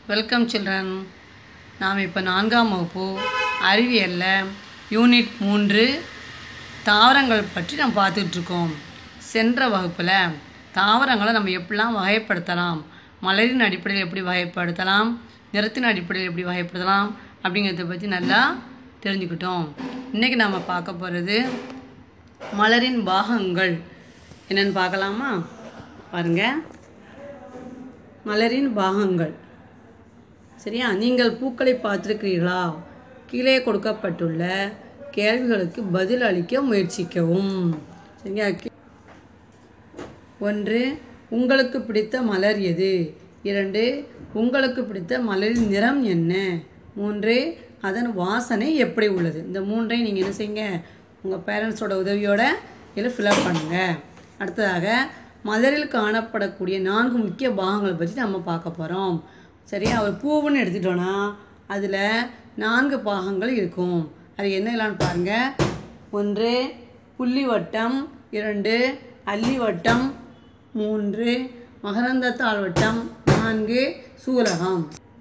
welcome children நாம் இப்போ நான்காம் வகுப்பு அறிவியலில் யூனிட் மூன்று தாவரங்கள் பற்றி நம்ம பார்த்துட்ருக்கோம் சென்ற வகுப்பில் தாவரங்களை நம்ம எப்படிலாம் வகைப்படுத்தலாம் மலரின் அடிப்படையில் எப்படி வகைப்படுத்தலாம் நிறத்தின் அடிப்படையில் எப்படி வகைப்படுத்தலாம் அப்படிங்கிறத பற்றி நல்லா தெரிஞ்சுக்கிட்டோம் இன்றைக்கி நம்ம பார்க்க போகிறது மலரின் பாகங்கள் என்னென்னு பார்க்கலாமா பாருங்கள் மலரின் பாகங்கள் சரியா நீங்கள் பூக்களை பார்த்திருக்கிறீர்களா கீழே கொடுக்கப்பட்டுள்ள கேள்விகளுக்கு பதில் அளிக்க முயற்சிக்கவும் சரியா கி- ஒன்று உங்களுக்கு பிடித்த மலர் எது இரண்டு உங்களுக்கு பிடித்த மலரின் நிறம் என்ன மூன்று அதன் வாசனை எப்படி உள்ளது இந்த மூன்றையும் நீங்கள் என்ன செய்யுங்க உங்கள் பேரண்ட்ஸோட உதவியோட இதில் ஃபில்அப் பண்ணுங்கள் அடுத்ததாக மலரில் காணப்படக்கூடிய நான்கு முக்கிய பாகங்களை பற்றி நம்ம பார்க்க போகிறோம் சரியா ஒரு பூவுன்னு எடுத்துட்டோன்னா அதில் நான்கு பாகங்கள் இருக்கும் அது என்னெல்லாம் பாருங்கள் ஒன்று புள்ளி வட்டம் இரண்டு அல்லி வட்டம் மூன்று மகரந்தத்தாள் வட்டம் நான்கு சூலகம்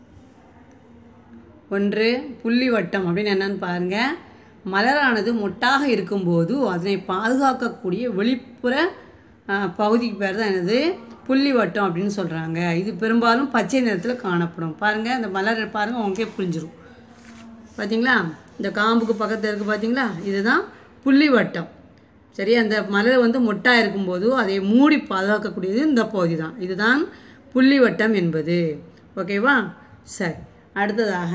ஒன்று புள்ளி வட்டம் அப்படின்னு என்னன்னு பாருங்க மலரானது மொட்டாக இருக்கும்போது அதனை பாதுகாக்கக்கூடிய வெளிப்புற ஆஹ், பகுதிக்கு பேர் தான் என்னது புள்ளி வட்டம் அப்படின்னு சொல்கிறாங்க இது பெரும்பாலும் பச்சை நிறத்தில் காணப்படும் பாருங்கள் இந்த மலர் பாருங்கள் உங்களுக்கே புரிஞ்சிரும் பார்த்தீங்களா இந்த காம்புக்கு பக்கத்தில் இருக்குது பார்த்தீங்களா இதுதான் புள்ளி வட்டம் சரி அந்த மலர் வந்து மொட்டாக இருக்கும்போது அதை மூடி பாதுகாக்கக்கூடியது இந்த பகுதி தான் இதுதான் புள்ளி வட்டம் என்பது ஓகேவா சரி அடுத்ததாக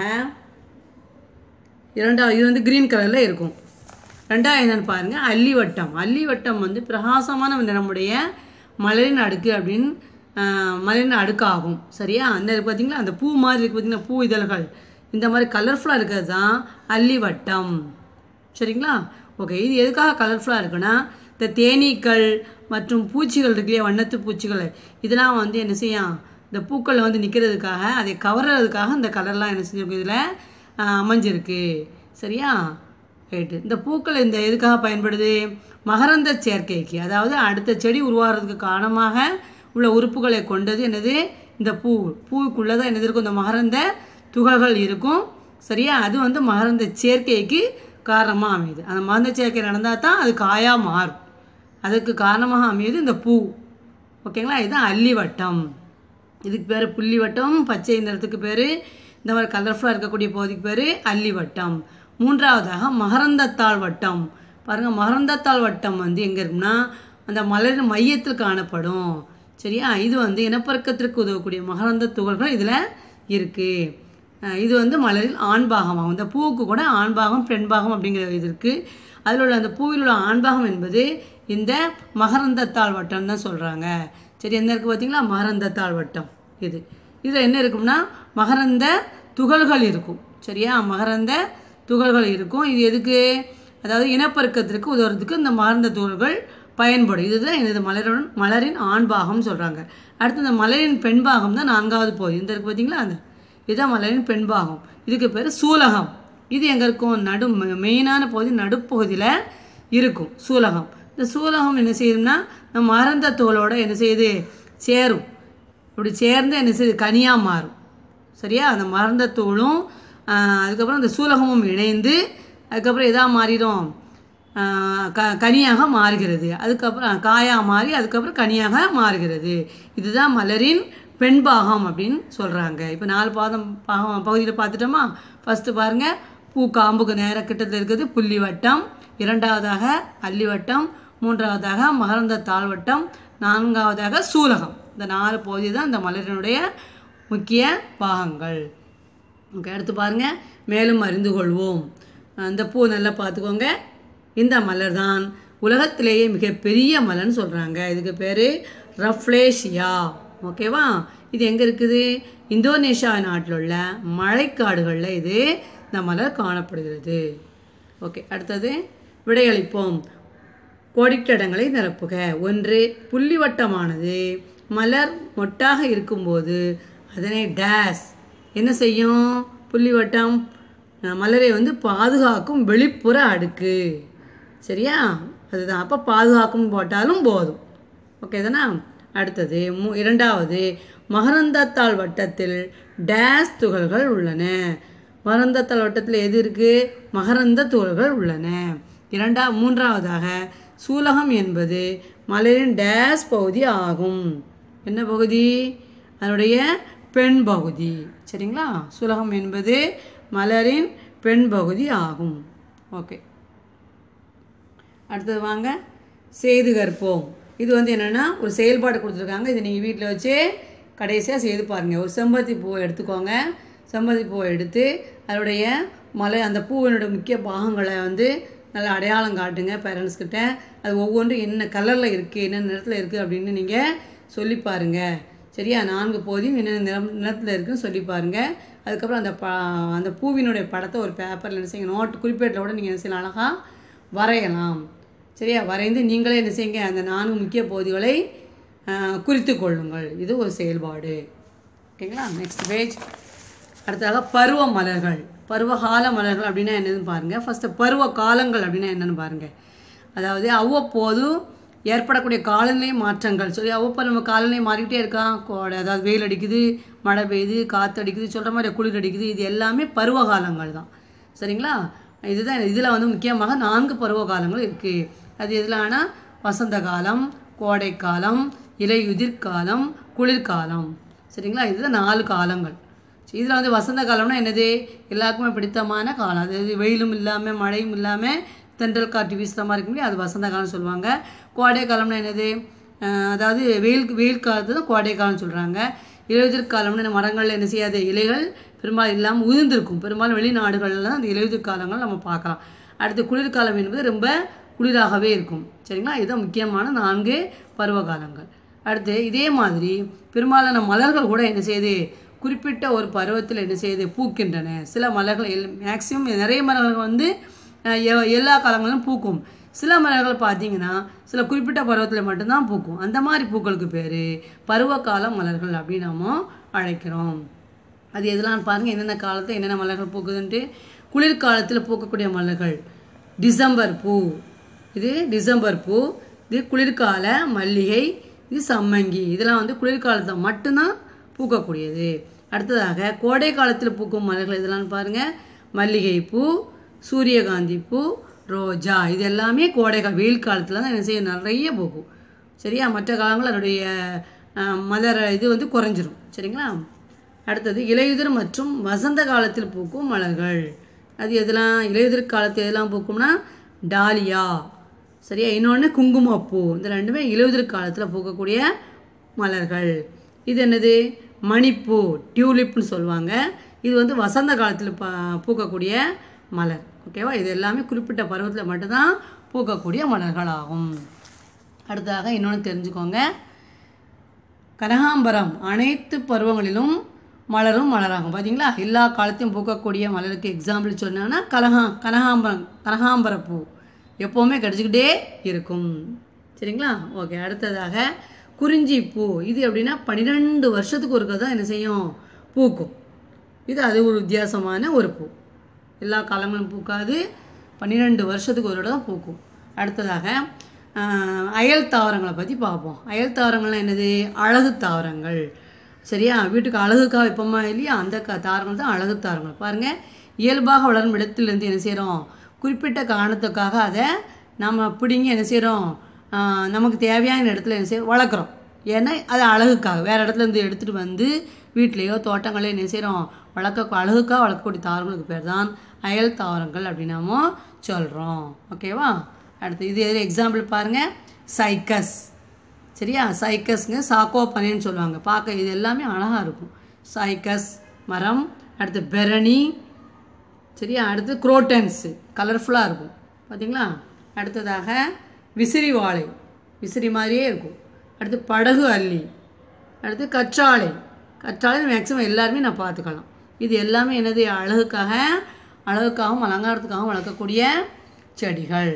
இரண்டாவது இது வந்து க்ரீன் கலரில் இருக்கும் ரெண்டாவது என்னன்னு பாருங்கள் அல்லி வட்டம் அல்லி வட்டம் வந்து பிரகாசமான நிறமுடைய மலரின் அடுக்கு அப்படின்னு ஆஹ், மலரின் அடுக்காகும் சரியா அந்த இருக்கு பார்த்தீங்களா அந்த பூ மாதிரி இருக்கு பார்த்தீங்களா பூ இதழ்கள் இந்த மாதிரி கலர்ஃபுல்லாக இருக்கிறது தான் அல்லி வட்டம் சரிங்களா ஓகே இது எதுக்காக கலர்ஃபுல்லாக இருக்குன்னா இந்த தேனீக்கள் மற்றும் பூச்சிகள் இருக்கு இல்லையா வண்ணத்து பூச்சிகள் இதெல்லாம் வந்து என்ன செய்யும் இந்த பூக்களில் வந்து நிற்கிறதுக்காக அதை கவர்றதுக்காக இந்த கலர்லாம் என்ன செஞ்சிருக்கு இதில் அமைஞ்சிருக்கு சரியா ரைட்டு இந்த பூக்கள் இந்த எதுக்காக பயன்படுது மகரந்த சேர்க்கைக்கு அதாவது அடுத்த செடி உருவாகிறதுக்கு காரணமாக உள்ள உறுப்புகளை கொண்டது என்னது இந்த பூ பூவுக்குள்ளே தான் என்னது இருக்கும் இந்த மகரந்த துகள்கள் இருக்கும் சரியா அது வந்து மகரந்த சேர்க்கைக்கு காரணமாக அமையுது அந்த மகரந்த சேர்க்கை நடந்தால் தான் அது காயாக மாறும் அதுக்கு காரணமாக அமையுது இந்த பூ ஓகேங்களா இதுதான் அல்லி வட்டம் இதுக்கு பேர் புள்ளி வட்டம் பச்சை நிறத்துக்கு பேர் இந்த மாதிரி கலர்ஃபுல்லாக இருக்கக்கூடிய பகுதிக்கு பேர் அல்லி வட்டம் மூன்றாவதாக மகரந்தத்தாள் வட்டம் பாருங்கள் மகரந்தத்தாள் வட்டம் வந்து எங்கே இருக்குன்னா அந்த மலரின் மையத்தில் காணப்படும் சரியா இது வந்து இனப்பெருக்கத்திற்கு உதவக்கூடிய மகரந்த துகள்கள் இதில் இருக்குது இது வந்து மலரில் ஆண் பாகமாகும் இந்த பூவுக்கு கூட ஆண் பாகம் பெண் பாகம் அப்படிங்கிற இது இருக்குது அதில் உள்ள அந்த பூவில் உள்ள ஆண் பாகம் என்பது இந்த மகரந்தத்தாள் வட்டம் தான் சொல்கிறாங்க சரி என்ன இருக்குது பார்த்தீங்களா மகரந்தத்தாள் வட்டம் இது இதில் என்ன இருக்கும்னா மகரந்த துகள்கள் இருக்கும் சரியா மகரந்த துகள்கள் இருக்கும் இது எதுக்கு அதாவது இனப்பெருக்கத்திற்கு உதவுறதுக்கு இந்த மகரந்த துகள்கள் பயன்படும் இதுதான் எனது மலருடன் மலரின் ஆண் பாகம் சொல்கிறாங்க அடுத்து இந்த மலரின் பெண் பாகம் தான் நான்காவது பகுதி இந்த இருக்கு பார்த்தீங்களா அந்த இதுதான் மலரின் பெண் பாகம் இதுக்கு பேர் சூலகம் இது எங்கே இருக்கும் நடு மெயினான பகுதி நடுப்பகுதியில் இருக்கும் சூலகம் இந்த சூலகம் என்ன செய்யுதுன்னா நம்ம மகரந்த தோலோட என்ன செய்யுது சேரும் இப்படி சேர்ந்து என்ன செய்யுது கனியாக மாறும் சரியா அந்த மறந்த தூளும் ஆஹ், அதுக்கப்புறம் அந்த சூலகமும் இணைந்து அதுக்கப்புறம் எதா மாறிடும் ஆஹ், க கனியாக மாறுகிறது அதுக்கப்புறம் காயாக மாறி அதுக்கப்புறம் கனியாக மாறுகிறது இதுதான் மலரின் பெண் பாகம் அப்படின்னு சொல்கிறாங்க இப்போ நாலு பாதம் பாகம் பகுதியில் பார்த்துட்டோமா ஃபஸ்ட்டு பாருங்கள் பூ காம்புக்கு நேர கிட்டத்தில் இருக்குது புள்ளி வட்டம் இரண்டாவதாக அல்லி வட்டம் மூன்றாவதாக மகரந்த தாழ்வட்டம் நான்காவதாக சூலகம் இந்த நாலு பகுதி தான் இந்த மலரினுடைய முக்கிய பாகங்கள் ஓகே அடுத்து பாருங்க மேலும் அறிந்து கொள்வோம் இந்த பூ நல்லா பார்த்துக்கோங்க இந்த மலர் தான் உலகத்திலேயே மிகப்பெரிய மலர்னு சொல்கிறாங்க இதுக்கு பேர் ரஃப்ளேஷியா ஓகேவா இது எங்கே இருக்குது இந்தோனேஷியா நாட்டில் உள்ள மழைக்காடுகளில் இது இந்த மலர் காணப்படுகிறது ஓகே அடுத்தது விடையளிப்போம் கோடிட்டடங்களை நிரப்புக ஒன்று புள்ளிவட்டமானது மலர் மொட்டாக இருக்கும்போது அதனை டேஸ் என்ன செய்யும் புள்ளிவட்டம் அஹ், மலரை வந்து பாதுகாக்கும் வெளிப்புற அடுக்கு சரியா அதுதான் அப்போ பாதுகாக்கும் போட்டாலும் போதும் ஓகே தானே அடுத்தது மூ இரண்டாவது மகரந்தத்தாள் வட்டத்தில் டேஸ் துகள்கள் உள்ளன மகரந்தத்தாள் வட்டத்தில் எது இருக்கு மகரந்த துகள்கள் உள்ளன இரண்டா மூன்றாவதாக சூலகம் என்பது மலரின் டேஸ் பகுதி ஆகும் என்ன பகுதி அதனுடைய பெண் பகுதி சரிங்களா சூலகம் என்பது மலரின் பெண் பகுதி ஆகும் ஓகே அடுத்தது வாங்க செய்து கற்போம் இது வந்து என்னென்னா ஒரு செயல்பாடு கொடுத்துருக்காங்க இதை நீங்கள் வீட்டில் வச்சு கடைசியாக செய்து பாருங்கள் ஒரு செம்பருத்தி பூவை எடுத்துக்கோங்க செம்பருத்தி பூவை எடுத்து அதனுடைய மலை அந்த பூவினோட முக்கிய பாகங்களை வந்து நல்லா அடையாளம் காட்டுங்க பேரண்ட்ஸ் கிட்ட அது ஒவ்வொன்றும் என்ன கலரில் இருக்குது என்ன நிறத்தில் இருக்குது அப்படின்னு நீங்கள் சொல்லி பாருங்கள் சரியா நான்கு போதியும் என்னென்ன நிறம் நிறத்தில் இருக்குன்னு சொல்லி பாருங்கள் அதுக்கப்புறம் அந்த ப அந்த பூவினுடைய படத்தை ஒரு பேப்பரில் என்ன செய்யுங்க நோட் குறிப்பேட்டில் கூட நீங்கள் என்ன செய்யலாம் அழகாக வரையலாம் சரியா வரைந்து நீங்களே என்ன செய்யுங்க அந்த நான்கு முக்கிய பகுதிகளை குறித்து கொள்ளுங்கள் இது ஒரு செயல்பாடு ஓகேங்களா நெக்ஸ்ட் பேஜ் அடுத்ததாக பருவ மலர்கள் பருவகால மலர்கள் அப்படின்னா என்னன்னு பாருங்கள் ஃபஸ்ட்டு பருவ காலங்கள் அப்படின்னா என்னன்னு பாருங்கள் அதாவது அவ்வப்போது ஏற்படக்கூடிய காலநிலை மாற்றங்கள் சொல்லி அவ்வப்போ நம்ம காலநிலை மாறிக்கிட்டே இருக்கான் கோடை அதாவது வெயில் அடிக்குது மழை பெய்யுது காற்று அடிக்குது சொல்கிற மாதிரி குளிர் அடிக்குது இது எல்லாமே பருவ காலங்கள் தான் சரிங்களா இதுதான் இதில் வந்து முக்கியமாக நான்கு பருவ காலங்கள் இருக்குது அது எதில் ஆனால் வசந்த காலம் கோடைக்காலம் இலையுதிர் காலம் குளிர்காலம் சரிங்களா இதுதான் நாலு காலங்கள் இதில் வந்து வசந்த காலம்னா என்னது எல்லாருக்குமே பிடித்தமான காலம் அதாவது வெயிலும் இல்லாமல் மழையும் இல்லாமல் தென்றல் காற்று வீசுகிற மாதிரி இருக்கும் அது வசந்த காலம்னு சொல்லுவாங்க கோடை காலம்னா என்னது அஹ் அதாவது வெயில் வெயில் காலத்து தான் கோடை காலம்னு சொல்கிறாங்க இலையுதிர் காலம்னு இந்த மரங்களில் என்ன செய்யாத இலைகள் பெரும்பாலும் இல்லாமல் உதிர்ந்திருக்கும் பெரும்பாலும் வெளிநாடுகளில் தான் அந்த இலையுதிர் காலங்கள் நம்ம பார்க்கலாம் அடுத்து குளிர்காலம் என்பது ரொம்ப குளிராகவே இருக்கும் சரிங்களா இதுதான் முக்கியமான நான்கு பருவ காலங்கள் அடுத்து இதே மாதிரி பெரும்பாலான மலர்கள் கூட என்ன செய்யுது குறிப்பிட்ட ஒரு பருவத்தில் என்ன செய்யுது பூக்கின்றன சில மலர்கள் எல் மேக்சிமம் நிறைய மலர்கள் வந்து அஹ், எ- எல்லா காலங்களிலும் பூக்கும் சில மலர்கள் பார்த்தீங்கன்னா சில குறிப்பிட்ட பருவத்தில் மட்டும்தான் பூக்கும் அந்த மாதிரி பூக்களுக்கு பேர் பருவகால மலர்கள் அப்படின்னு நாம அழைக்கிறோம் அது எதெல்லாம் பாருங்கள் என்னென்ன காலத்தில் என்னென்ன மலர்கள் பூக்குதுன்ட்டு குளிர்காலத்தில் பூக்கக்கூடிய மலர்கள் டிசம்பர் பூ இது டிசம்பர் பூ இது குளிர்கால மல்லிகை இது சம்மங்கி இதெல்லாம் வந்து குளிர்காலத்தில் மட்டும்தான் பூக்கக்கூடியது அடுத்ததாக கோடை காலத்தில் பூக்கும் மலர்கள் இதெல்லாம் பாருங்கள் மல்லிகை பூ சூரியகாந்தி பூ ரோஜா இது எல்லாமே கோடை கால வெயில் காலத்தில் தான் என்ன செய்யும் நிறைய பூக்கும் சரியா மற்ற காலங்கள் அதனுடைய அஹ், மலர் இது வந்து குறைஞ்சிரும் சரிங்களா அடுத்தது இலையுதிர் மற்றும் வசந்த காலத்தில் பூக்கும் மலர்கள் அது எதெல்லாம் இலையுதிர் காலத்தில் எதெல்லாம் பூக்கும்னா டாலியா சரியா இன்னொன்று குங்குமப்பூ இந்த ரெண்டுமே இலையுதிர் காலத்தில் பூக்கக்கூடிய மலர்கள் இது என்னது மணிப்பூ டியூலிப்னு சொல்லுவாங்க இது வந்து வசந்த காலத்தில் ப பூக்கக்கூடிய மலர் ஓகேவா இது எல்லாமே குறிப்பிட்ட பருவத்தில் மட்டும்தான் பூக்கக்கூடிய மலர்கள் ஆகும் அடுத்ததாக இன்னொன்று தெரிஞ்சுக்கோங்க கனகாம்பரம் அனைத்து பருவங்களிலும் மலரும் மலராகும் பார்த்தீங்களா எல்லா காலத்தையும் பூக்கக்கூடிய மலருக்கு எக்ஸாம்பிள் சொன்னோன்னா கனகா கனகாம்பரம் கனகாம்பர பூ எப்போவுமே கிடச்சிக்கிட்டே இருக்கும் சரிங்களா ஓகே அடுத்ததாக குறிஞ்சி பூ இது எப்படின்னா பன்னிரெண்டு வருஷத்துக்கு ஒருக்க தான் என்ன செய்யும் பூக்கும் இது அது ஒரு வித்தியாசமான ஒரு பூ எல்லா காலங்களும் பூக்காது பன்னிரெண்டு வருஷத்துக்கு ஒரு தான் பூக்கும் அடுத்ததாக ஆஹ், அயல் தாவரங்களை பற்றி பார்ப்போம் அயல் தாவரங்கள்லாம் என்னது அழகு தாவரங்கள் சரியா வீட்டுக்கு அழகுக்காக வைப்போமா இல்லையா அந்த க தாவரங்கள் தான் அழகு தாவரங்கள் பாருங்கள் இயல்பாக வளரும் இடத்திலிருந்து என்ன செய்கிறோம் குறிப்பிட்ட காரணத்துக்காக அதை நம்ம பிடுங்கி என்ன செய்கிறோம் நமக்கு தேவையான இடத்துல என்ன செய்ய வளர்க்குறோம் ஏன்னா அது அழகுக்காக வேறு இடத்துல இருந்து எடுத்துகிட்டு வந்து வீட்லேயோ தோட்டங்களே என்ன செய்கிறோம் வளர்க்க அழகுக்காக வளர்க்கக்கூடிய தாவரங்களுக்கு பேர் தான் அயல் தாவரங்கள் அப்படின்னு நாம சொல்கிறோம் ஓகேவா அடுத்து இது எது எக்ஸாம்பிள் பாருங்கள் சைக்கஸ் சரியா சைக்கஸ்ங்க சாக்கோ பனைன்னு சொல்லுவாங்க பார்க்க இது எல்லாமே அழகாக இருக்கும் சைக்கஸ் மரம் அடுத்து பெரணி சரியா அடுத்து குரோட்டன்ஸு கலர்ஃபுல்லாக இருக்கும் பார்த்தீங்களா அடுத்ததாக விசிறி வாழை விசிறி மாதிரியே இருக்கும் அடுத்து படகு அல்லி அடுத்து கற்றாழை கற்றாழை மேக்ஸிமம் எல்லாருமே நான் பார்த்துக்கலாம் இது எல்லாமே என்னது அழகுக்காக அழகுக்காகவும் அலங்காரத்துக்காகவும் வளர்க்கக்கூடிய செடிகள்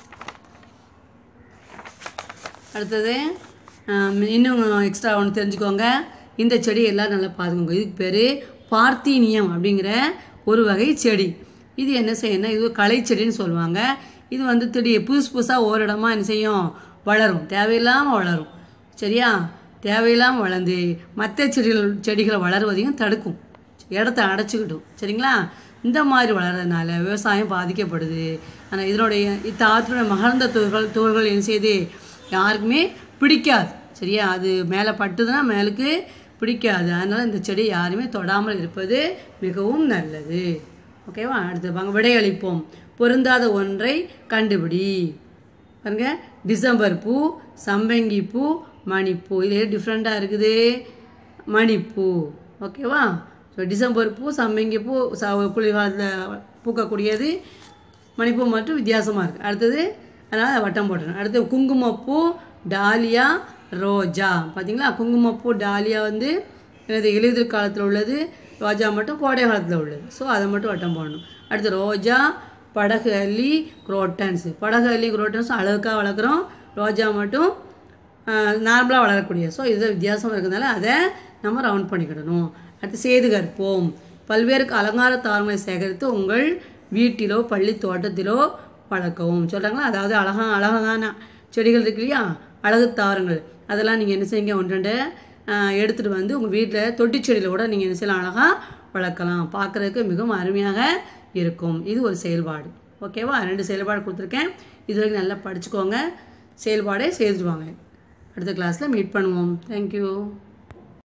அடுத்தது ஆம், இன்னும் எக்ஸ்ட்ரா ஒன்று தெரிஞ்சுக்கோங்க இந்த செடி எல்லாம் நல்லா பாருங்க இதுக்கு பேர் பார்த்தீனியம் அப்படிங்கிற ஒரு வகை செடி இது என்ன செய்யணும் இது களை செடின்னு சொல்லுவாங்க இது வந்து திடீர் புதுசு புதுசாக ஒரு இடமா என்ன செய்யும் வளரும் தேவையில்லாமல் வளரும் சரியா தேவையில்லாமல் வளர்ந்து மற்ற செடிகள் செடிகளை வளருவதையும் தடுக்கும் இடத்த அடைச்சிக்கிட்டும் சரிங்களா இந்த மாதிரி வளர்றதுனால விவசாயம் பாதிக்கப்படுது ஆனால் இதனுடைய இந்த ஆற்றினுடைய மகர்ந்த துகள் துகள்கள் என்ன செய்யுது யாருக்குமே பிடிக்காது சரியா அது மேலே பட்டுதுன்னா மேலுக்கு பிடிக்காது அதனால் இந்த செடி யாருமே தொடாமல் இருப்பது மிகவும் நல்லது ஓகேவா அடுத்து வாங்க விடையளிப்போம் பொருந்தாத ஒன்றை கண்டுபிடி பாருங்க டிசம்பர் பூ சம்பங்கி பூ மணிப்பூ இது டிஃப்ரெண்ட்டாக இருக்குது மணிப்பூ ஓகேவா ஸோ டிசம்பர் பூ சம்பங்கி பூ ச குளிர்காலத்தில் பூக்கக்கூடியது மணிப்பூ மட்டும் வித்தியாசமாக இருக்குது அடுத்தது அதனால் வட்டம் போட்டுறேன் அடுத்து குங்குமப்பூ டாலியா ரோஜா பார்த்தீங்களா குங்குமப்பூ டாலியா வந்து எனது இலையுதிர் காலத்தில் உள்ளது ரோஜா மட்டும் கோடை காலத்தில் உள்ளது ஸோ அதை மட்டும் வட்டம் போடணும் அடுத்து ரோஜா படகு அல்லி குரோட்டன்ஸ் படகு அல்லி குரோட்டன்ஸ் அழகுக்காக வளர்க்குறோம் ரோஜா மட்டும் நார்மலாக வளரக்கூடிய ஸோ இது வித்தியாசம் இருக்கிறதுனால அதை நம்ம ரவுண்ட் பண்ணிக்கிடணும் அடுத்து சேது கற்போம் பல்வேறு அலங்கார தாவரங்களை சேகரித்து உங்கள் வீட்டிலோ பள்ளி தோட்டத்திலோ வளர்க்கவும் சொல்கிறாங்களா அதாவது அழகா அழகான செடிகள் இருக்கு இல்லையா அழகு தாவரங்கள் அதெல்லாம் நீங்கள் என்ன செய்யுங்க ஒன்று ரெண்டு எடுத்துகிட்டு வந்து உங்கள் வீட்டில் தொட்டி செடியில் கூட நீங்கள் என்ன செய்யலாம் அழகாக வளர்க்கலாம் பார்க்குறதுக்கு மிகவும் அருமையாக இருக்கும் இது ஒரு செயல்பாடு ஓகேவா ரெண்டு செயல்பாடு கொடுத்துருக்கேன் இது வரைக்கும் நல்லா படிச்சுக்கோங்க செயல்பாடே செய்துட்டு வாங்க அடுத்த கிளாஸில் மீட் பண்ணுவோம் தேங்க்யூ